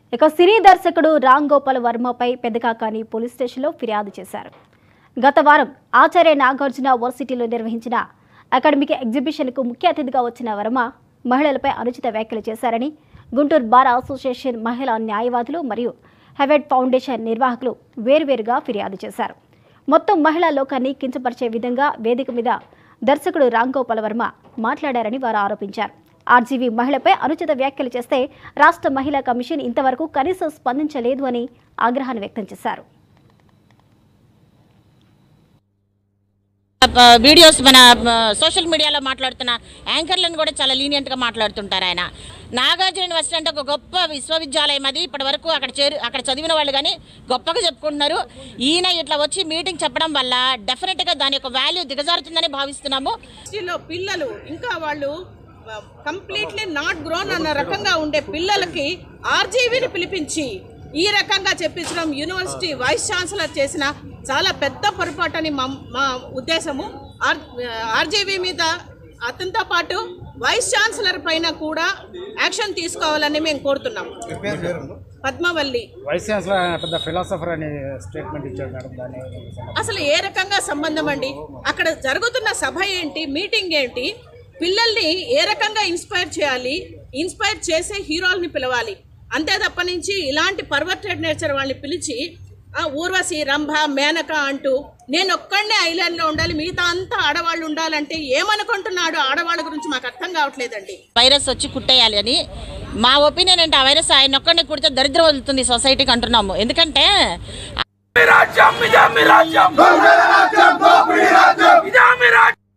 ఇక సినీ దర్శకుడు రామ్ గోపాల్ వర్మపై పెద్దకాకాని పోలీస్ స్టేషన్లో ఫిర్యాదు చేశారు గత వారం ఆచార్య నాగార్జున వర్సిటీలో నిర్వహించిన అకాడమిక్ ఎగ్జిబిషన్కు ముఖ్య అతిథిగా వచ్చిన వర్మ మహిళలపై అనుచిత వ్యాఖ్యలు చేశారని గుంటూరు బార్ అసోసియేషన్ మహిళా న్యాయవాదులు మరియు హెవెడ్ ఫౌండేషన్ నిర్వాహకులు వేర్వేరుగా ఫిర్యాదు చేశారు మొత్తం మహిళా లోకాన్ని కించపరిచే విధంగా వేదిక మీద దర్శకుడు రామ్ గోపాల్ వర్మ మాట్లాడారని వారు ఆరోపించారు ఆర్జీవీ మహిళపై అనుచిత వ్యాఖ్యలు చేస్తే రాష్ట్ర మహిళా కమిషన్ ఇంతవరకు కనీసం స్పందించలేదు అని ఆగ్రహాన్ని వ్యక్తం చేశారు ప- వీడియోస్ మన మ, సోషల్ మీడియాలో మాట్లాడుతున్న యాంకర్లను కూడా చాలా లీనియంట్గా మాట్లాడుతుంటారు ఆయన నాగార్జున యూనివర్సిటీ అంటే ఒక గొప్ప విశ్వవిద్యాలయం అది ఇప్పటి వరకు అక్కడ చేరు అక్కడ చదివిన వాళ్ళు కానీ గొప్పగా చెప్పుకుంటున్నారు ఈయన ఇట్లా వచ్చి మీటింగ్ చెప్పడం వల్ల డెఫినెట్గా దాని యొక్క వాల్యూ దిగజారుతుందని భావిస్తున్నాము యూనివర్సిటీలో పిల్లలు ఇంకా వాళ్ళు కంప్లీట్లీ నాట్ గ్రోన్ అన్న రకంగా ఉండే పిల్లలకి ఆర్జీవీని పిలిపించి ఈ రకంగా చెప్పించడం యూనివర్సిటీ వైస్ ఛాన్సలర్ చేసిన చాలా పెద్ద పొరపాటని మా మా ఉద్దేశము ఆర్ ఆర్జీవీ మీద అతనితో పాటు వైస్ ఛాన్సలర్ పైన కూడా యాక్షన్ తీసుకోవాలని మేము కోరుతున్నాం పద్మవల్లి వైస్ ఛాన్సలర్ ఆయన పెద్ద ఫిలాసఫర్ అని స్టేట్మెంట్ ఇచ్చాడు మేడం దాని అసలు ఏ రకంగా సంబంధం అండి అక్కడ జరుగుతున్న సభ ఏంటి మీటింగ్ ఏంటి పిల్లల్ని ఏ రకంగా ఇన్స్పైర్ చేయాలి ఇన్స్పైర్ చేసే హీరోల్ని పిలవాలి అంతే తప్ప నుంచి ఇలాంటి పర్వర్టెడ్ నేచర్ వాళ్ళని పిలిచి ఆ, ఊర్వశి రంభ మేనక అంటూ నేను ఒక్కడనే ఐలాండ్లో ఉండాలి మిగతా అంతా ఆడవాళ్ళు ఉండాలంటే ఏమనుకుంటున్నాడు ఆడవాళ్ళ గురించి మాకు అర్థం కావట్లేదండి వైరస్ వచ్చి కుట్టేయాలి అని మా ఒపీనియన్ అంటే ఆ వైరస్ ఆయన ఒక్కడిని కుడితే దరిద్రం వదులుతుంది సొసైటీకి అంటున్నాము ఎందుకంటే రాజ్యం ఇదే మీ రాజ్యం ఇదే మీ రాజ్యం